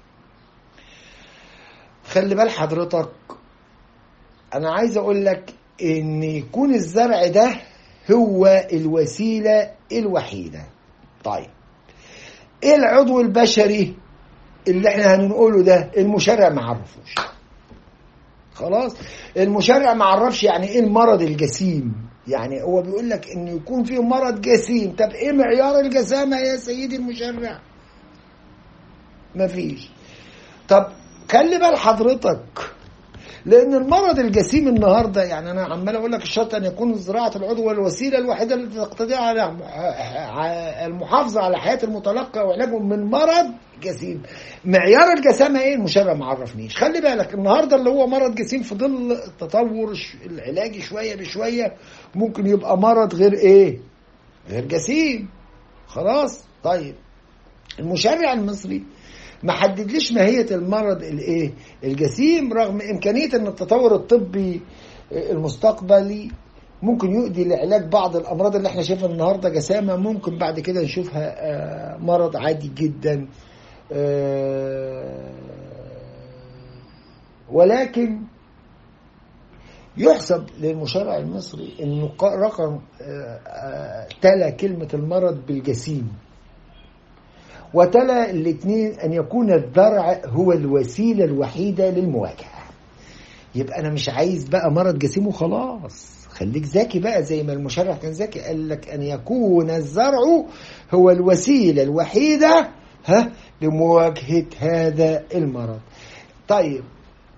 A: خلي بال حضرتك انا عايز اقول لك ان يكون الزرع ده هو الوسيله الوحيده طيب ايه العضو البشري اللي احنا هنقوله ده المشرع ما عرفوش خلاص المشرع ما عرفش يعني ايه المرض الجسيم يعني هو بيقول لك ان يكون فيه مرض جسيم طب ايه معيار الجسامه يا سيدي المشرع مفيش طب خلي بال حضرتك لان المرض الجسيم النهارده يعني انا عمال اقول لك الشرط ان يكون زراعه العضو الوسيله الوحيده التي تقتضي على المحافظه على حياه المتلقي وعلاجه من مرض جسيم معيار الجسامه ايه المشرع ما عرفنيش خلي بالك النهارده اللي هو مرض جسيم في ظل التطور العلاجي شويه بشويه ممكن يبقى مرض غير ايه غير جسيم خلاص طيب المشرع المصري ما حددليش ماهيه المرض الايه الجسيم رغم امكانيه ان التطور الطبي المستقبلي ممكن يؤدي لعلاج بعض الامراض اللي احنا شايفها النهارده جسامه ممكن بعد كده نشوفها مرض عادي جدا ولكن يحسب للمشرع المصري انه رقم تلا كلمه المرض بالجسيم وتلا الاثنين أن يكون الذرع هو الوسيلة الوحيدة للمواجهة يبقى أنا مش عايز بقى مرض جسيم وخلاص خليك ذكي بقى زي ما المشرع كان ذكي قال لك أن يكون الزرع هو الوسيلة الوحيدة ها لمواجهة هذا المرض طيب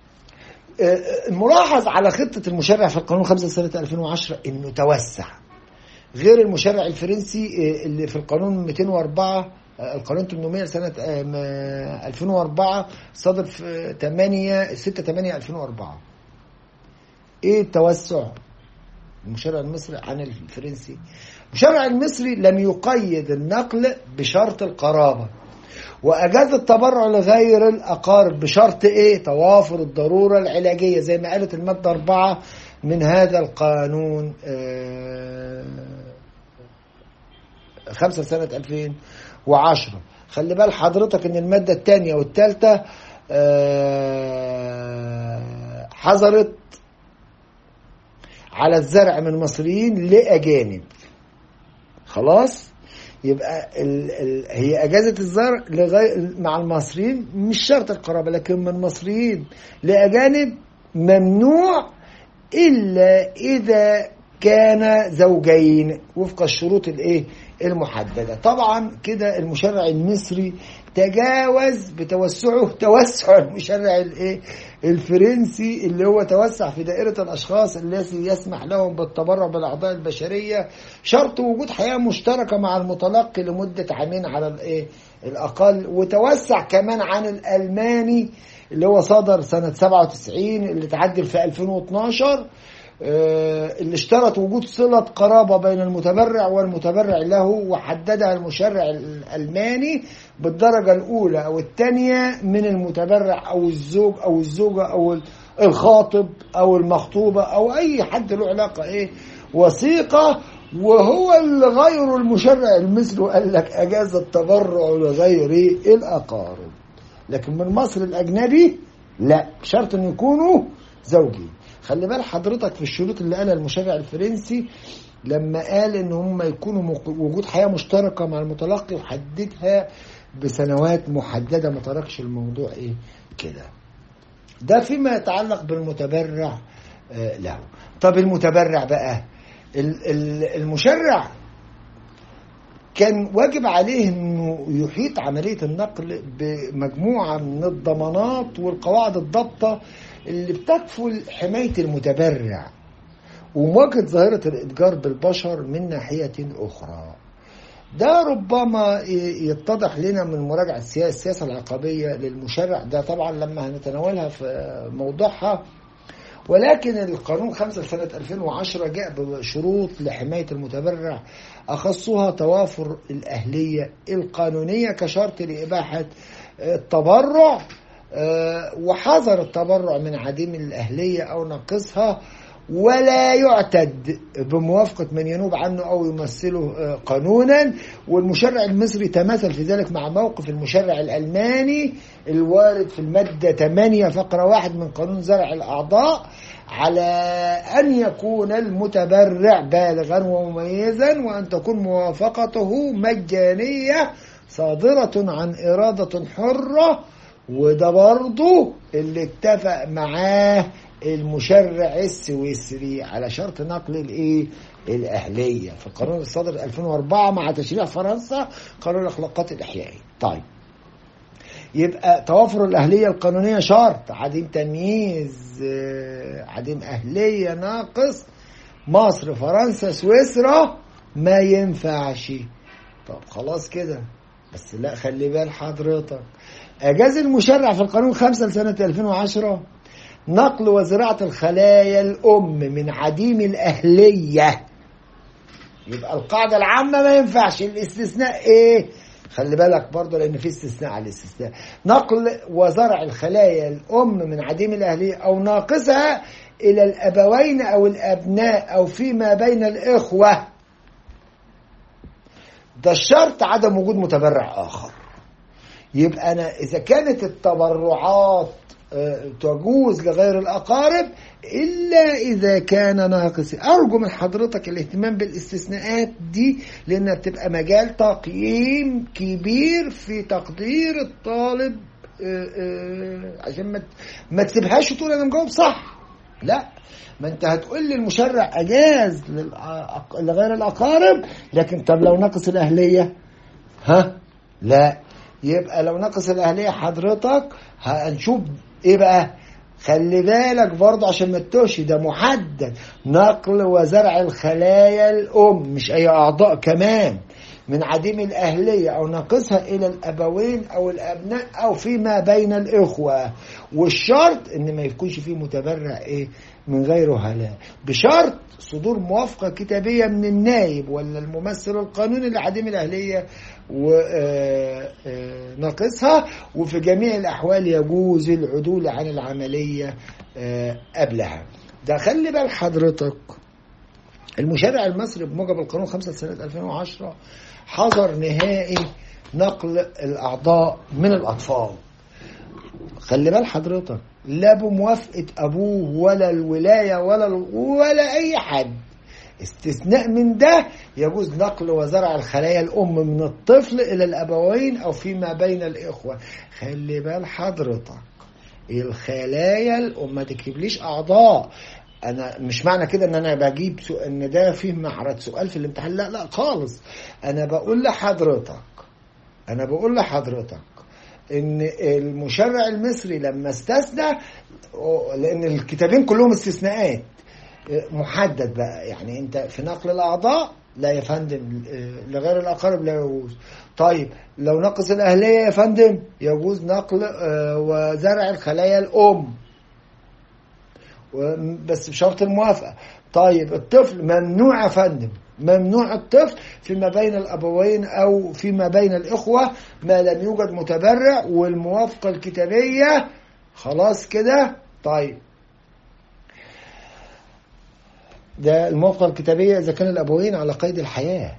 A: الملاحظ على خطة المشرع في القانون 5 سنة 2010 انه توسع غير المشرع الفرنسي اللي في القانون 204 القانون 800 سنة 2004 صدر في 8 6 8 2004 ايه التوسع المشرع المصري عن الفرنسي المشرع المصري لم يقيد النقل بشرط القرابة وأجاز التبرع لغير الأقارب بشرط إيه؟ توافر الضرورة العلاجية زي ما قالت المادة أربعة من هذا القانون خمسة سنة 2010 خلي بال حضرتك إن المادة الثانية والثالثة حظرت على الزرع من مصريين لأجانب خلاص يبقى ال ال هي اجازه الزرع لغايه مع المصريين مش شرط القرابه لكن من مصريين لاجانب ممنوع الا اذا كان زوجين وفق الشروط الايه المحدده طبعا كده المشرع المصري تجاوز بتوسعه توسع المشرع الايه الفرنسي اللي هو توسع في دائره الاشخاص التي يسمح لهم بالتبرع بالاعضاء البشريه شرط وجود حياه مشتركه مع المتلقي لمده عامين على الايه الاقل وتوسع كمان عن الالماني اللي هو صدر سنه 97 اللي تعدل في 2012 اللي اشترط وجود صلة قرابة بين المتبرع والمتبرع له وحددها المشرع الألماني بالدرجة الأولى أو الثانية من المتبرع أو الزوج أو الزوجة أو الخاطب أو المخطوبة أو أي حد له علاقة إيه وثيقة وهو اللي غير المشرع المثل قال لك أجاز التبرع لغير الأقارب لكن من مصر الأجنبي لا شرط أن يكونوا زوجين خلي بال حضرتك في الشروط اللي قالها المشرع الفرنسي لما قال ان هم يكونوا وجود حياه مشتركه مع المتلقي وحددها بسنوات محدده ما تركش الموضوع ايه كده ده فيما يتعلق بالمتبرع له طب المتبرع بقى المشرع كان واجب عليه انه يحيط عمليه النقل بمجموعه من الضمانات والقواعد الضابطه اللي بتكفل حمايه المتبرع ومواجهه ظاهره الاتجار بالبشر من ناحيه اخرى. ده ربما يتضح لنا من مراجعه السياسه العقابيه للمشرع ده طبعا لما هنتناولها في موضوعها ولكن القانون 5 لسنة 2010 جاء بشروط لحماية المتبرع أخصها توافر الأهلية القانونية كشرط لإباحة التبرع وحظر التبرع من عديم الأهلية أو نقصها ولا يعتد بموافقة من ينوب عنه أو يمثله قانونا والمشرع المصري تماثل في ذلك مع موقف المشرع الألماني الوارد في المادة 8 فقرة واحد من قانون زرع الأعضاء على أن يكون المتبرع بالغا ومميزا وأن تكون موافقته مجانية صادرة عن إرادة حرة وده برضه اللي اتفق معاه المشرع السويسري على شرط نقل الايه الاهليه في القانون الصادر 2004 مع تشريع فرنسا قانون الاخلاقات الاحيائي طيب يبقى توافر الاهليه القانونيه شرط عديم تمييز عديم اهليه ناقص مصر فرنسا سويسرا ما ينفعش طب خلاص كده بس لا خلي بال حضرتك اجاز المشرع في القانون 5 لسنه 2010 نقل وزراعة الخلايا الأم من عديم الأهلية يبقى القاعدة العامة ما ينفعش الاستثناء إيه؟ خلي بالك برضه لأن في استثناء على الاستثناء نقل وزرع الخلايا الأم من عديم الأهلية أو ناقصها إلى الأبوين أو الأبناء أو فيما بين الإخوة ده الشرط عدم وجود متبرع آخر يبقى أنا إذا كانت التبرعات تجوز لغير الأقارب إلا إذا كان ناقص أرجو من حضرتك الاهتمام بالاستثناءات دي لأنها بتبقى مجال تقييم كبير في تقدير الطالب عشان ما ما تسيبهاش وتقول أنا مجاوب صح لا ما انت هتقول لي المشرع اجاز لغير الاقارب لكن طب لو نقص الاهليه ها لا يبقى لو نقص الاهليه حضرتك هنشوف ايه بقى خلي بالك برضه عشان ما تتوهش ده محدد نقل وزرع الخلايا الام مش اي اعضاء كمان من عديم الأهلية أو ناقصها إلى الأبوين أو الأبناء أو فيما بين الإخوة والشرط إن ما يكونش فيه متبرع إيه من غير هلاء بشرط صدور موافقة كتابية من النائب ولا الممثل القانوني لعديم الأهلية وناقصها وفي جميع الأحوال يجوز العدول عن العملية قبلها ده خلي بال حضرتك المشرع المصري بموجب القانون 5 سنة 2010 حظر نهائي نقل الأعضاء من الأطفال خلي بال حضرتك لا بموافقة أبوه ولا الولاية ولا ولا أي حد استثناء من ده يجوز نقل وزرع الخلايا الأم من الطفل إلى الأبوين أو فيما بين الإخوة خلي بال حضرتك الخلايا الأم ما تكتبليش أعضاء انا مش معنى كده ان انا بجيب سؤال ان ده فيه معرض سؤال في الامتحان لا لا خالص انا بقول لحضرتك انا بقول لحضرتك ان المشرع المصري لما استثنى لان الكتابين كلهم استثناءات محدد بقى يعني انت في نقل الاعضاء لا يا فندم لغير الاقارب لا يجوز طيب لو نقص الاهليه يا فندم يجوز نقل وزرع الخلايا الام بس بشرط الموافقه طيب الطفل ممنوع يا فندم ممنوع الطفل فيما بين الابوين او فيما بين الاخوه ما لم يوجد متبرع والموافقه الكتابيه خلاص كده طيب ده الموافقه الكتابيه اذا كان الابوين على قيد الحياه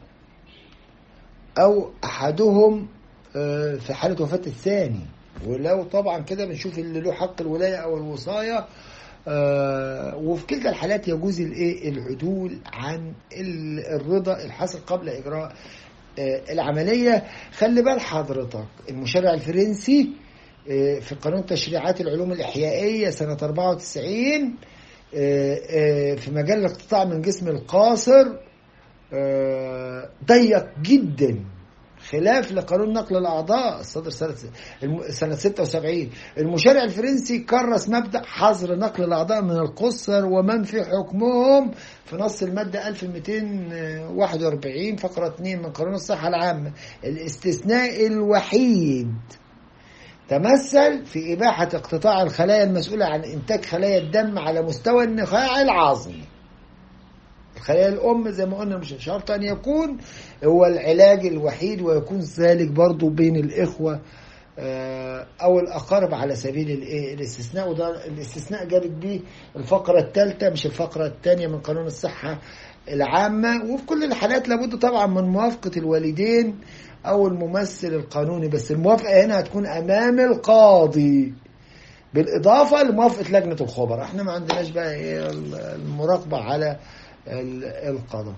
A: او احدهم في حاله وفاه الثاني ولو طبعا كده بنشوف اللي له حق الولايه او الوصايه آه وفي كلتا الحالات يجوز الايه العدول عن الرضا الحاصل قبل اجراء آه العمليه خلي بال حضرتك المشرع الفرنسي آه في قانون تشريعات العلوم الاحيائيه سنه 94 في مجال الاقتطاع من جسم القاصر ضيق جدا خلاف لقانون نقل الأعضاء الصدر سنة سنة 76 المشرع الفرنسي كرس مبدأ حظر نقل الأعضاء من القصر ومن في حكمهم في نص المادة 1241 فقرة 2 من قانون الصحة العامة الاستثناء الوحيد تمثل في إباحة اقتطاع الخلايا المسؤولة عن إنتاج خلايا الدم على مستوى النخاع العظمي الخلايا الأم زي ما قلنا مش شرط أن يكون هو العلاج الوحيد ويكون ذلك برضو بين الإخوة أو الأقارب على سبيل الاستثناء وده الاستثناء جابت بيه الفقرة الثالثة مش الفقرة الثانية من قانون الصحة العامة وفي كل الحالات لابد طبعا من موافقة الوالدين أو الممثل القانوني بس الموافقة هنا هتكون أمام القاضي بالإضافة لموافقة لجنة الخبراء احنا ما عندناش بقى ايه المراقبة على القضاء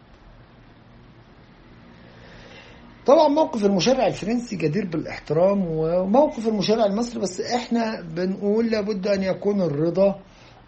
A: طبعا موقف المشرع الفرنسي جدير بالاحترام وموقف المشرع المصري بس احنا بنقول لابد ان يكون الرضا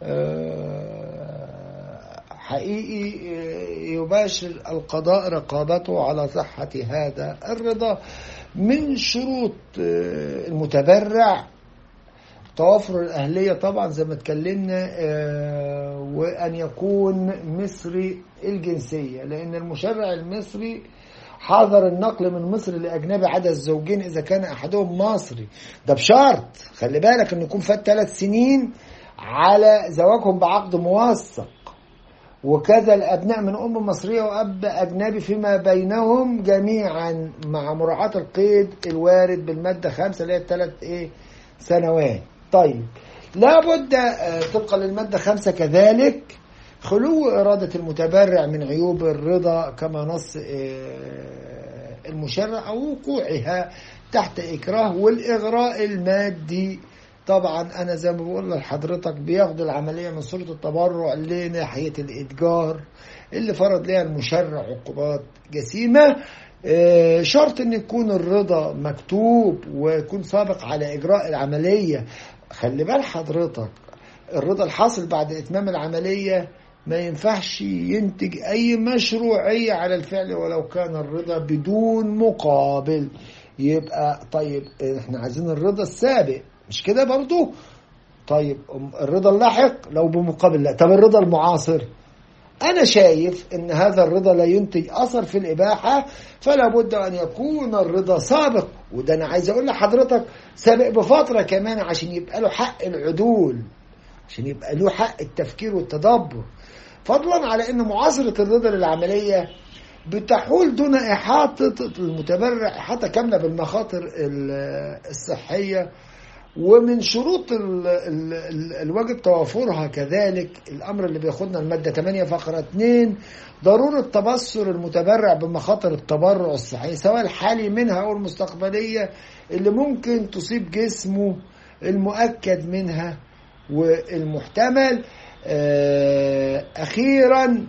A: حقيقي يباشر القضاء رقابته على صحة هذا الرضا من شروط المتبرع توافر الأهلية طبعا زي ما اتكلمنا وأن يكون مصري الجنسية لأن المشرع المصري حظر النقل من مصر لأجنبي عدا الزوجين إذا كان أحدهم مصري ده بشرط خلي بالك أن يكون فات ثلاث سنين على زواجهم بعقد موثق وكذا الأبناء من أم مصرية وأب أجنبي فيما بينهم جميعا مع مراعاة القيد الوارد بالمادة خمسة اللي هي الثلاث إيه سنوات طيب لابد طبقا للمادة خمسة كذلك خلو إرادة المتبرع من عيوب الرضا كما نص المشرع أو وقوعها تحت إكراه والإغراء المادي طبعا أنا زي ما بقول لحضرتك بياخدوا العملية من صورة التبرع لناحية الإتجار اللي فرض لها المشرع عقوبات جسيمة شرط ان يكون الرضا مكتوب ويكون سابق على اجراء العمليه خلي بال حضرتك الرضا الحاصل بعد اتمام العمليه ما ينفعش ينتج اي مشروعيه على الفعل ولو كان الرضا بدون مقابل يبقى طيب احنا عايزين الرضا السابق مش كده برضو طيب الرضا اللاحق لو بمقابل لا طب الرضا المعاصر أنا شايف أن هذا الرضا لا ينتج أثر في الإباحة فلا بد أن يكون الرضا سابق وده أنا عايز أقول لحضرتك سابق بفترة كمان عشان يبقى له حق العدول عشان يبقى له حق التفكير والتدبر فضلا على أن معاصرة الرضا للعملية بتحول دون إحاطة المتبرع إحاطة كاملة بالمخاطر الصحية ومن شروط ال ال ال الواجب توافرها كذلك الأمر اللي بياخدنا المادة 8 فقرة 2 ضرورة تبصر المتبرع بمخاطر التبرع الصحي سواء الحالي منها أو المستقبلية اللي ممكن تصيب جسمه المؤكد منها والمحتمل أخيرا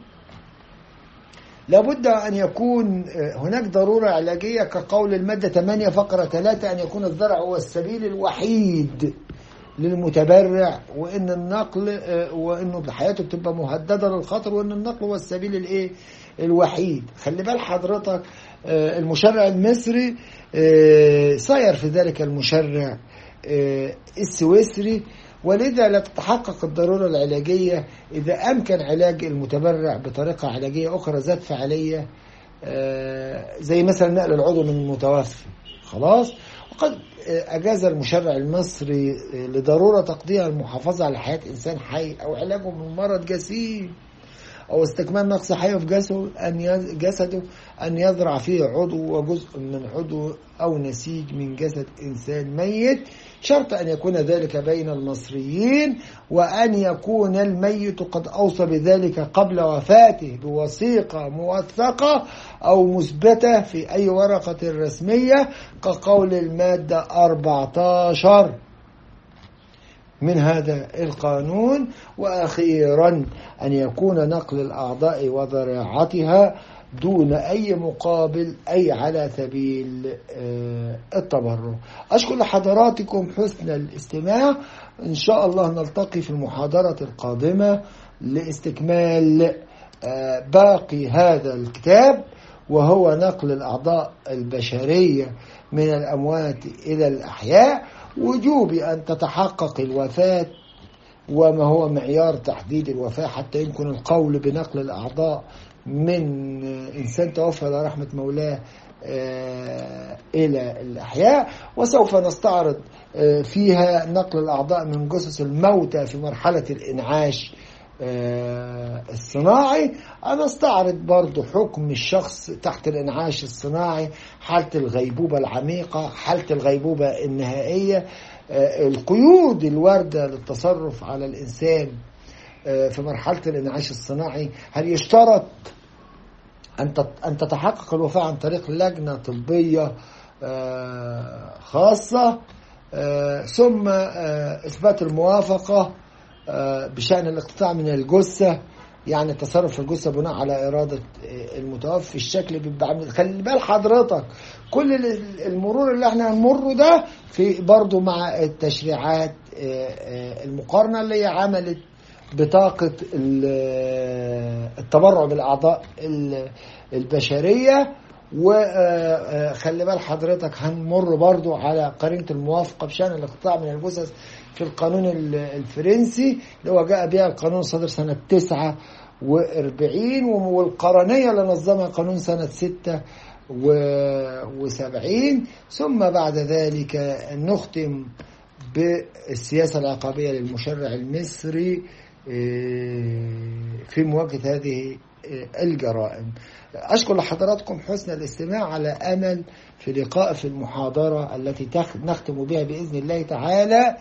A: لابد أن يكون هناك ضرورة علاجية كقول المادة 8 فقرة 3 أن يكون الزرع هو السبيل الوحيد للمتبرع وان النقل وانه حياته بتبقى مهدده للخطر وان النقل هو السبيل الايه الوحيد خلي بال حضرتك المشرع المصري صاير في ذلك المشرع السويسري ولذا لا تتحقق الضرورة العلاجية إذا أمكن علاج المتبرع بطريقة علاجية أخرى ذات فعالية زي مثلا نقل العضو من المتوفي خلاص وقد أجاز المشرع المصري لضرورة تقدير المحافظة على حياة إنسان حي أو علاجه من مرض جسيم أو استكمال نقص حيه في جسده أن جسده أن يزرع فيه عضو وجزء من عضو أو نسيج من جسد إنسان ميت شرط أن يكون ذلك بين المصريين وأن يكون الميت قد أوصى بذلك قبل وفاته بوثيقة موثقة أو مثبتة في أي ورقة رسمية كقول المادة 14 من هذا القانون واخيرا ان يكون نقل الاعضاء وذراعتها دون اي مقابل اي على سبيل التبرع اشكر لحضراتكم حسن الاستماع ان شاء الله نلتقي في المحاضره القادمه لاستكمال باقي هذا الكتاب وهو نقل الأعضاء البشرية من الأموات إلى الأحياء وجوب أن تتحقق الوفاة وما هو معيار تحديد الوفاة حتى يمكن القول بنقل الأعضاء من إنسان توفى إلى رحمة مولاه إلى الأحياء وسوف نستعرض فيها نقل الأعضاء من جثث الموتى في مرحلة الإنعاش الصناعي أنا استعرض برضو حكم الشخص تحت الإنعاش الصناعي حالة الغيبوبة العميقة حالة الغيبوبة النهائية القيود الواردة للتصرف على الإنسان في مرحلة الإنعاش الصناعي هل يشترط أن تتحقق الوفاة عن طريق لجنة طبية خاصة ثم إثبات الموافقة بشأن الاقتطاع من الجثة يعني التصرف في الجثة بناء على إرادة المتوفي الشكل بيبقى عامل خلي بال حضرتك كل المرور اللي احنا هنمره ده في برضه مع التشريعات المقارنة اللي هي عملت بطاقة التبرع بالأعضاء البشرية وخلي بال حضرتك هنمر برضو على قرينة الموافقة بشأن الاقتطاع من الجثث في القانون الفرنسي اللي هو جاء بها القانون صدر سنة 49 والقرنية اللي نظمها قانون سنة 76 ثم بعد ذلك نختم بالسياسة العقابية للمشرع المصري في مواجهة هذه الجرائم أشكر لحضراتكم حسن الاستماع على أمل في لقاء في المحاضرة التي نختم بها بإذن الله تعالى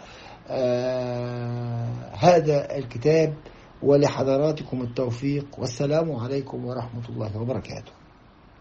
A: هذا الكتاب ولحضراتكم التوفيق والسلام عليكم ورحمة الله وبركاته